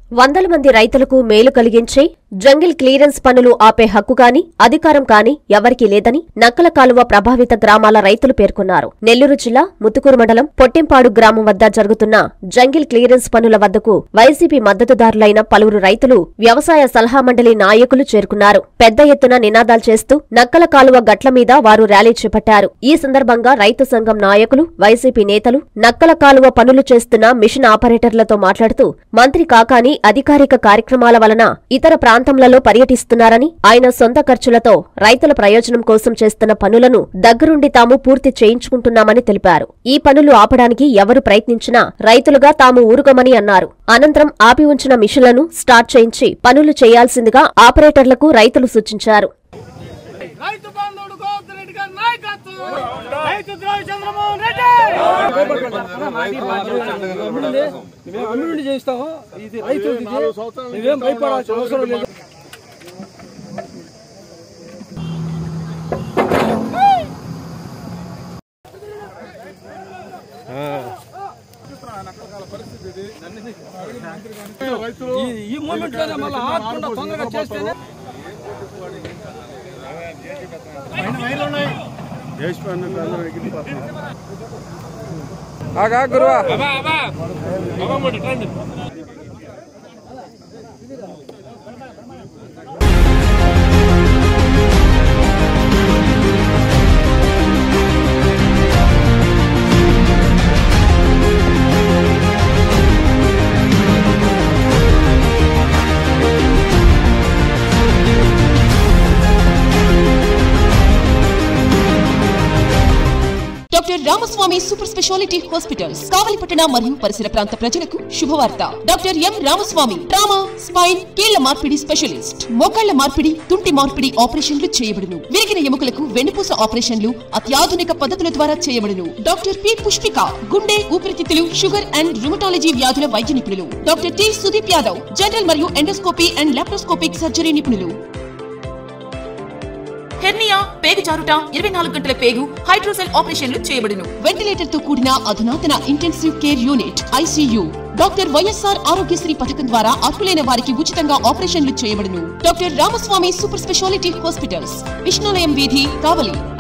వందల మంది రైతులకు మేలు కలిగించే జంగిల్ క్లియరెన్స్ పనులు ఆపే హక్కు గాని అధికారం కాని ఎవరికీ లేదని నక్కల కాలువ ప్రభావిత గ్రామాల రైతులు పేర్కొన్నారు నెల్లూరు జిల్లా ముత్తుకూరు మండలం పొట్టెంపాడు గ్రామం వద్ద జరుగుతున్న జంగిల్ క్లియరెన్స్ పనుల వద్దకు వైసీపీ మద్దతుదారులైన పలువురు రైతులు వ్యవసాయ సలహా మండలి నాయకులు చేరుకున్నారు పెద్ద ఎత్తున నినాదాలు చేస్తూ నక్కల కాలువ గట్ల మీద వారు ర్యాలీ చేపట్టారు ఈ సందర్భంగా రైతు సంఘం నాయకులు వైసీపీ నేతలు నక్కల కాలువ పనులు చేస్తున్న మిషన్ ఆపరేటర్లతో మాట్లాడుతూ మంత్రి కాకాని అధికారిక కార్యక్రమాల వలన ఇతర ప్రాంతంలలో పర్యటిస్తున్నారని ఆయన సొంత ఖర్చులతో రైతుల ప్రయోజనం కోసం చేస్తున్న పనులను దగ్గరుండి తాము పూర్తి చేయించుకుంటున్నామని తెలిపారు ఈ పనులు ఆపడానికి ఎవరు ప్రయత్నించినా రైతులుగా తాము ఊరుకోమని అన్నారు అనంతరం ఆపి ఉంచిన మిషన్లను స్టార్ట్ చేయించి పనులు చేయాల్సిందిగా ఆపరేటర్లకు రైతులు సూచించారు రైతు బంధువుడు గోవర్ధన్ రెడ్డి గారి నాయకత్వం రైతు ద్రోహి చంద్రమోహన్ రెడ్డి మేము అమ్మిడి చేస్తాము ఇది రైతు ఇది నువ్వేం భయపడాల్సిన అవసరం లేదు ఈ- ఈ మూమెంట్ లోనే మళ్ళీ ఆగకుండా తొందరగా చేస్తేనే ఆగా గురువా doctor Ramaswamy super speciality hospitals కావలిపట్టణ మరియు పరిసర ప్రాంత ప్రజలకు శుభవార్త doctor M Ramaswamy trauma spine కీళ్ల మార్పిడి స్పెషలిస్ట్ మోకాళ్ల మార్పిడి తుంటి మార్పిడి ఆపరేషన్లు చేయబడును విరిగిన ఎముకలకు వెన్నుపూస ఆపరేషన్లు అత్యాధునిక పద్ధతుల ద్వారా చేయబడును డాక్టర్ పి పుష్పిక గుండె ఊపిరితిత్తులు షుగర్ అండ్ రుమటాలజీ వ్యాధుల వైద్య నిపుణులు doctor T Sudeep Yadav general మరియు ఎండోస్కోపీ అండ్ లాప్రోస్కోపిక్ సర్జరీ నిపుణులు హెర్నియా పేగు జారుట ఇరవై నాలుగు గంటల పేగు హైడ్రోసెల్ ఆపరేషన్లు చేయబడును వెంటిలేటర్ తో కూడిన అధునాతన intensive care unit ICU doctor YSR Aarogyasri పథకం ద్వారా అర్హులైన వారికి ఉచితంగా ఆపరేషన్లు చేయబడును doctor Ramaswamy super speciality hospitals Vishnulayam వీధి కావలి